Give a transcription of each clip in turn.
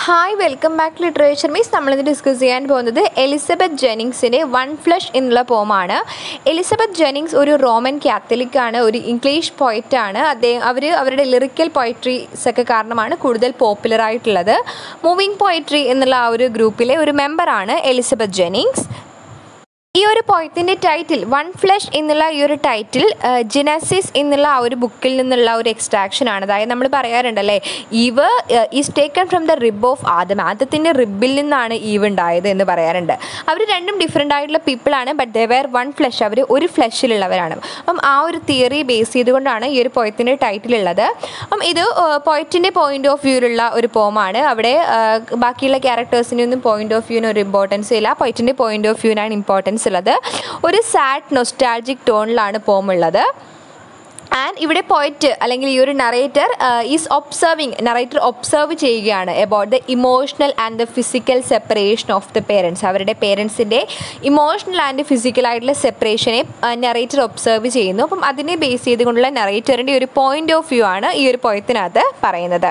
hi welcome back literature മീസ് നമ്മളിന്ന് discuss ചെയ്യാൻ പോകുന്നത് എലിസബത്ത് ജെനിങ്സിൻ്റെ വൺ ഫ്ലഷ് എന്നുള്ള പോമാണ് എലിസബത്ത് ജെനിങ്സ് ഒരു റോമൻ കാത്തലിക് ആണ് ഒരു ഇംഗ്ലീഷ് പോയിറ്റാണ് അദ്ദേഹം അവർ അവരുടെ ലിറിക്കൽ പോയിട്രീസ് ഒക്കെ കാരണമാണ് കൂടുതൽ പോപ്പുലർ ആയിട്ടുള്ളത് മൂവിങ് പോയിട്രി എന്നുള്ള ആ ഒരു ഗ്രൂപ്പിലെ ഒരു മെമ്പറാണ് എലിസബത്ത് ജെനിങ്സ് ഈ ഒരു പോയത്തിൻ്റെ ടൈറ്റിൽ വൺ ഫ്ലഷ് എന്നുള്ള ഈ ഒരു ടൈറ്റിൽ ജിനസിസ് എന്നുള്ള ആ ഒരു ബുക്കിൽ നിന്നുള്ള ഒരു എക്സ്ട്രാക്ഷൻ ആണ് അതായത് നമ്മൾ പറയാറുണ്ടല്ലേ Eve is taken from the rib of Adam ആദത്തിൻ്റെ റിബിൽ നിന്നാണ് ഈവ് ഉണ്ടായത് എന്ന് പറയാറുണ്ട് അവർ രണ്ടും ഡിഫറെൻ്റ് ആയിട്ടുള്ള പീപ്പിളാണ് but they were one flesh അവർ ഒരു ഫ്ലഷിലുള്ളവരാണ് അപ്പം ആ ഒരു തിയറി ബേസ് ചെയ്തുകൊണ്ടാണ് ഈ ഒരു പോയത്തിൻ്റെ ടൈറ്റിൽ ഉള്ളത് അപ്പം ഇത് പോയറ്റിൻ്റെ പോയിന്റ് ഓഫ് വ്യൂവിലുള്ള ഒരു പോമാണ് അവിടെ ബാക്കിയുള്ള ക്യാരക്ടേഴ്സിൻ്റെ ഒന്നും പോയിന്റ് ഓഫ് വ്യൂവിന് ഒരു ഇമ്പോർട്ടൻസ് ഇല്ല പോയറ്റിൻ്റെ പോയിന്റ് ഓഫ് വ്യൂവിനാണ് ഇമ്പോർട്ടൻസ് ഉള്ളത് ഒരു സാഡ് നൊസ്റ്റാൾജിക് ടോണിലാണ് പോമുള്ളത് ആൻഡ് ഇവിടെ പോയിറ്റ് അല്ലെങ്കിൽ ഈ ഒരു narrator is observing narrator observe ചെയ്യുകയാണ് about the emotional and the physical separation of the parents അവരുടെ പേരൻസിൻ്റെ ഇമോഷണൽ ആൻഡ് ഫിസിക്കൽ ആയിട്ടുള്ള സെപ്പറേഷനെ നറേറ്റർ ഒബ്സർവ് ചെയ്യുന്നു അപ്പം അതിനെ ബേസ് ചെയ്തുകൊണ്ടുള്ള നറേറ്ററിൻ്റെ ഒരു പോയിന്റ് ഓഫ് വ്യൂ ആണ് ഈ ഒരു പോയത്തിനകത്ത് പറയുന്നത്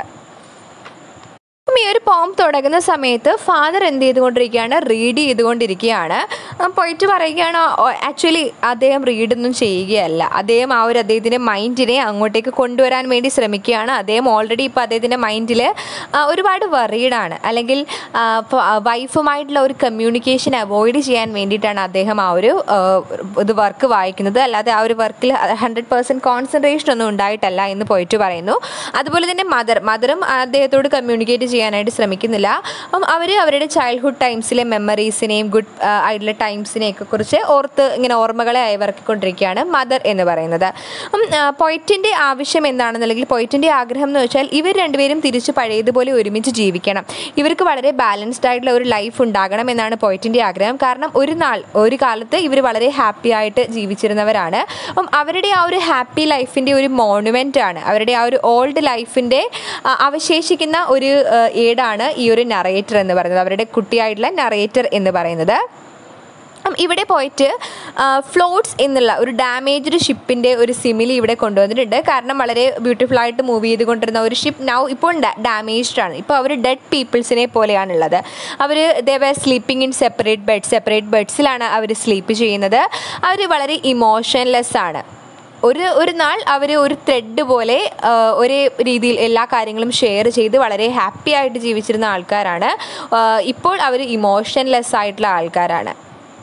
അപ്പം ഈ ഒരു പോം തുടങ്ങുന്ന സമയത്ത് ഫാദർ എന്ത് ചെയ്തുകൊണ്ടിരിക്കുകയാണ് റീഡ് ചെയ്തുകൊണ്ടിരിക്കുകയാണ് പോയിട്ട് പറയുകയാണ് ആക്ച്വലി അദ്ദേഹം റീഡൊന്നും ചെയ്യുകയല്ല അദ്ദേഹം ആ ഒരു അദ്ദേഹത്തിൻ്റെ മൈൻഡിനെ അങ്ങോട്ടേക്ക് കൊണ്ടുവരാൻ വേണ്ടി ശ്രമിക്കുകയാണ് അദ്ദേഹം ഓൾറെഡി ഇപ്പോൾ അദ്ദേഹത്തിൻ്റെ മൈൻഡിൽ ഒരുപാട് വറീഡാണ് അല്ലെങ്കിൽ വൈഫുമായിട്ടുള്ള ഒരു കമ്മ്യൂണിക്കേഷൻ അവോയ്ഡ് ചെയ്യാൻ വേണ്ടിയിട്ടാണ് അദ്ദേഹം ആ ഒരു ഇത് വർക്ക് വായിക്കുന്നത് അല്ലാതെ ആ ഒരു വർക്കിൽ ഹൺഡ്രഡ് പേഴ്സൻറ്റ് കോൺസെൻട്രേഷൻ ഒന്നും ഉണ്ടായിട്ടല്ല എന്ന് പോയിട്ട് പറയുന്നു അതുപോലെ തന്നെ മദർ മദറും അദ്ദേഹത്തോട് കമ്മ്യൂണിക്കേറ്റ് ചെയ്യാനായിട്ട് ശ്രമിക്കുന്നില്ല അപ്പം അവർ അവരുടെ ചൈൽഡ്ഹുഡ് ടൈംസിലെ മെമ്മറീസിനെയും ഗുഡ് ആയിട്ടുള്ള ടൈംസിനെയൊക്കെ കുറിച്ച് ഓർത്ത് ഇങ്ങനെ ഓർമ്മകളെ അയവർക്കിക്കൊണ്ടിരിക്കുകയാണ് മദർ എന്ന് പറയുന്നത് അപ്പം പൊയറ്റിൻ്റെ ആവശ്യം എന്താണെന്ന് അല്ലെങ്കിൽ പൊയറ്റിൻ്റെ ആഗ്രഹം എന്ന് വെച്ചാൽ ഇവർ രണ്ടുപേരും തിരിച്ച് പഴയതുപോലെ ഒരുമിച്ച് ജീവിക്കണം ഇവർക്ക് വളരെ ബാലൻസ്ഡ് ആയിട്ടുള്ള ഒരു ലൈഫ് ഉണ്ടാകണം എന്നാണ് പൊയറ്റിൻ്റെ ആഗ്രഹം കാരണം ഒരു നാൾ ഒരു കാലത്ത് ഇവർ വളരെ ഹാപ്പി ആയിട്ട് ജീവിച്ചിരുന്നവരാണ് അപ്പം അവരുടെ ആ ഒരു ഹാപ്പി ലൈഫിൻ്റെ ഒരു മോണുമെൻ്റ് ആണ് അവരുടെ ആ ഒരു ഓൾഡ് ലൈഫിൻ്റെ അവശേഷിക്കുന്ന ഒരു ഏടാണ് ഈ ഒരു നറേറ്റർ എന്ന് പറയുന്നത് അവരുടെ കുട്ടിയായിട്ടുള്ള നറേറ്റർ എന്ന് പറയുന്നത് ഇവിടെ പോയിട്ട് ഫ്ലോട്ട്സ് എന്നുള്ള ഒരു ഡാമേജ്ഡ് ഷിപ്പിൻ്റെ ഒരു സിമിലി ഇവിടെ കൊണ്ടുവന്നിട്ടുണ്ട് കാരണം വളരെ ബ്യൂട്ടിഫുൾ ആയിട്ട് മൂവ് ചെയ്തുകൊണ്ടിരുന്ന ഒരു ഷിപ്പ് നൗ ഇപ്പോൾ ഡാമേജ്ഡ് ആണ് ഇപ്പോൾ അവർ ഡെഡ് പീപ്പിൾസിനെ പോലെയാണുള്ളത് അവർ they were sleeping in separate bed separate ബെഡ്സിലാണ് അവർ സ്ലീപ്പ് ചെയ്യുന്നത് അവർ വളരെ ഇമോഷൻലെസ് ആണ് ഒരു ഒരു നാൾ അവർ ഒരു ത്രെഡ് പോലെ ഒരേ രീതിയിൽ എല്ലാ കാര്യങ്ങളും ഷെയർ ചെയ്ത് വളരെ ഹാപ്പി ആയിട്ട് ജീവിച്ചിരുന്ന ആൾക്കാരാണ് ഇപ്പോൾ അവർ ഇമോഷൻലെസ് ആയിട്ടുള്ള ആൾക്കാരാണ്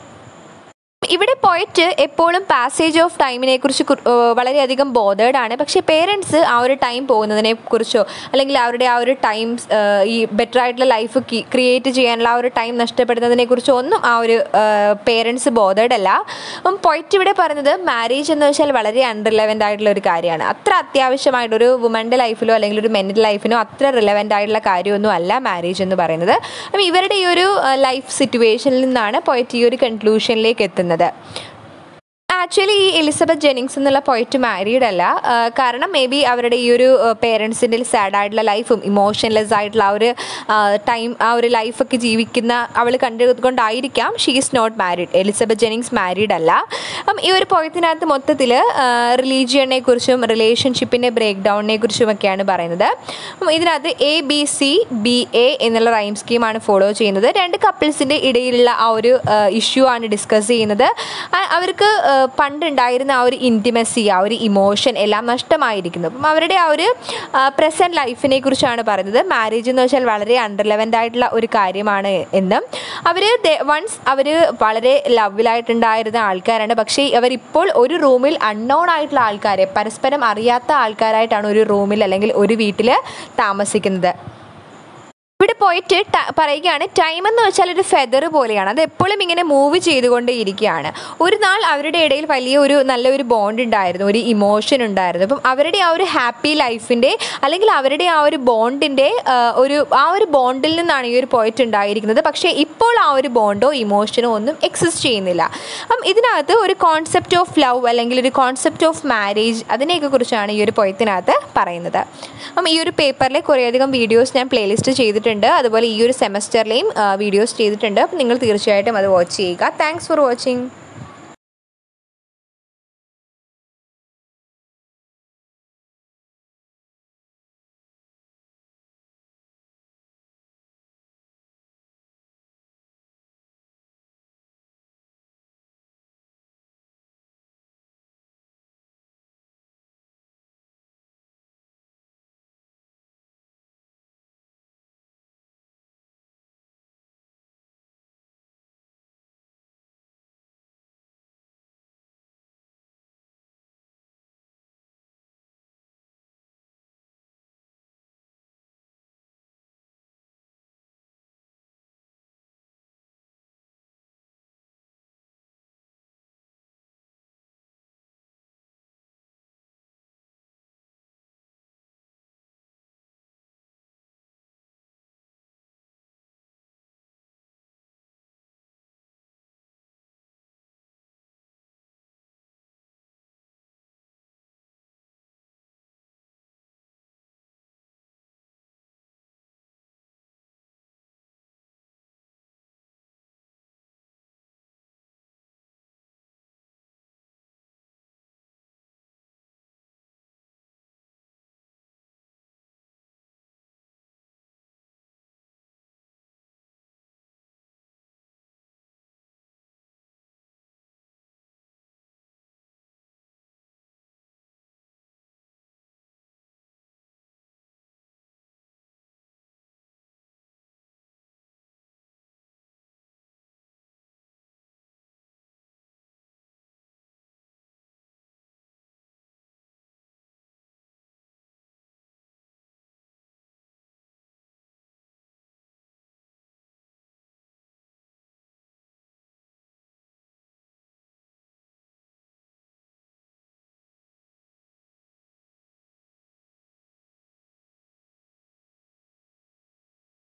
ഇവിടെ പോയിട്ട് എപ്പോഴും പാസേജ് ഓഫ് ടൈമിനെ കുറിച്ച് വളരെയധികം ബോധേഡ് ആണ് പക്ഷേ പേരൻസ് ആ ഒരു ടൈം പോകുന്നതിനെ കുറിച്ചോ അല്ലെങ്കിൽ അവരുടെ ആ ഒരു ടൈം ഈ ബെറ്റർ ആയിട്ടുള്ള ലൈഫ് ക്രിയേറ്റ് ചെയ്യാനുള്ള ആ ഒരു ടൈം നഷ്ടപ്പെടുന്നതിനെ കുറിച്ചോ ഒന്നും ആ ഒരു പേരൻസ് ബോധേഡ് അല്ല അപ്പം പോയിട്ട് ഇവിടെ പറയുന്നത് മാരേജ് എന്ന് വെച്ചാൽ വളരെ അൺറിലവൻ്റ് ആയിട്ടുള്ള ഒരു കാര്യമാണ് അത്ര അത്യാവശ്യമായിട്ട് ഒരു വുമൻ്റെ ലൈഫിലോ അല്ലെങ്കിൽ ഒരു മെൻ്റെ ലൈഫിനോ അത്ര റിലവൻ്റ് ആയിട്ടുള്ള കാര്യമൊന്നും അല്ല മാരേജ് എന്ന് പറയുന്നത് അപ്പം ഇവരുടെ ഈ ഒരു ലൈഫ് സിറ്റുവേഷനിൽ നിന്നാണ് പോയിട്ട് ഈ ഒരു കൺക്ലൂഷനിലേക്ക് എത്തുന്നത് ആക്ച്വലി ഈ എലിസബത്ത് ജെനിങ്സ് എന്നുള്ള പോയിട്ട് മാരീഡ് അല്ല കാരണം മേ ബി അവരുടെ ഈ ഒരു പേരൻസിൻ്റെ സാഡ് ആയിട്ടുള്ള ലൈഫും ഇമോഷൻലെസ് ആയിട്ടുള്ള ആ ഒരു ടൈം ആ ഒരു ലൈഫൊക്കെ ജീവിക്കുന്ന അവൾ കണ്ടുകൊണ്ടായിരിക്കാം she is not married Elizabeth Jennings married അല്ല അപ്പം ഈ ഒരു പോയത്തിനകത്ത് മൊത്തത്തിൽ റിലീജിയനെ കുറിച്ചും റിലേഷൻഷിപ്പിൻ്റെ ബ്രേക്ക് ഡൗണിനെ കുറിച്ചും ഒക്കെയാണ് പറയുന്നത് അപ്പം ഇതിനകത്ത് A B C B A എന്നുള്ള റൈം സ്കീമാണ് ഫോളോ ചെയ്യുന്നത് രണ്ട് കപ്പിൾസിൻ്റെ ഇടയിലുള്ള ആ ഒരു ഇഷ്യൂ ആണ് ഡിസ്കസ് ചെയ്യുന്നത് അവർക്ക് പണ്ടുണ്ടായിരുന്ന ആ ഒരു ഇൻറ്റിമസി ആ ഒരു ഇമോഷൻ എല്ലാം നഷ്ടമായിരിക്കുന്നു അപ്പം അവരുടെ ആ ഒരു പ്രസൻറ്റ് ലൈഫിനെ കുറിച്ചാണ് പറയുന്നത് മാരേജ് എന്ന് വെച്ചാൽ വളരെ അണ്ടർലെവൻ്റ് ആയിട്ടുള്ള ഒരു കാര്യമാണ് എന്നും അവർ വൺസ് അവർ വളരെ ലവിലായിട്ടുണ്ടായിരുന്ന ആൾക്കാരാണ് പക്ഷേ അവരിപ്പോൾ ഒരു റൂമിൽ അൺനോൺ ആയിട്ടുള്ള ആൾക്കാരെ പരസ്പരം അറിയാത്ത ആൾക്കാരായിട്ടാണ് ഒരു റൂമിൽ അല്ലെങ്കിൽ ഒരു വീട്ടിൽ താമസിക്കുന്നത് ഇവിടെ പോയിട്ട് പറയുകയാണ് ടൈം എന്ന് വെച്ചാൽ ഒരു ഫെദർ പോലെയാണ് അത് എപ്പോഴും ഇങ്ങനെ മൂവ് ചെയ്തുകൊണ്ടേ ഇരിക്കുകയാണ് ഒരു നാൾ അവരുടെ ഇടയിൽ വലിയ ഒരു നല്ലൊരു ബോണ്ട് ഉണ്ടായിരുന്നു ഒരു ഇമോഷൻ ഉണ്ടായിരുന്നു അപ്പം അവരുടെ ആ ഒരു ഹാപ്പി ലൈഫിൻ്റെ അല്ലെങ്കിൽ അവരുടെ ആ ഒരു ബോണ്ടിൻ്റെ ഒരു ആ ഒരു ബോണ്ടിൽ നിന്നാണ് ഈ ഒരു പോയിന്റ് ഉണ്ടായിരിക്കുന്നത് പക്ഷേ ഇപ്പോൾ ആ ഒരു ബോണ്ടോ ഇമോഷനോ ഒന്നും എക്സിസ്റ്റ് ചെയ്യുന്നില്ല അപ്പം ഇതിനകത്ത് ഒരു കോൺസെപ്റ്റ് ഓഫ് ലവ് അല്ലെങ്കിൽ ഒരു കോൺസെപ്റ്റ് ഓഫ് മാരേജ് അതിനെയൊക്കെ കുറിച്ചാണ് ഈ ഒരു പോയത്തിനകത്ത് പറയുന്നത് അപ്പം ഈ ഒരു പേപ്പറിലെ കുറേയധികം വീഡിയോസ് ഞാൻ പ്ലേലിസ്റ്റ് ചെയ്തിട്ടുണ്ട് അതുപോലെ ഈ ഒരു സെമസ്റ്ററിലെയും വീഡിയോസ് ചെയ്തിട്ടുണ്ട് അപ്പം നിങ്ങൾ തീർച്ചയായിട്ടും അത് വാച്ച് ചെയ്യുക താങ്ക്സ് ഫോർ വാച്ചിങ്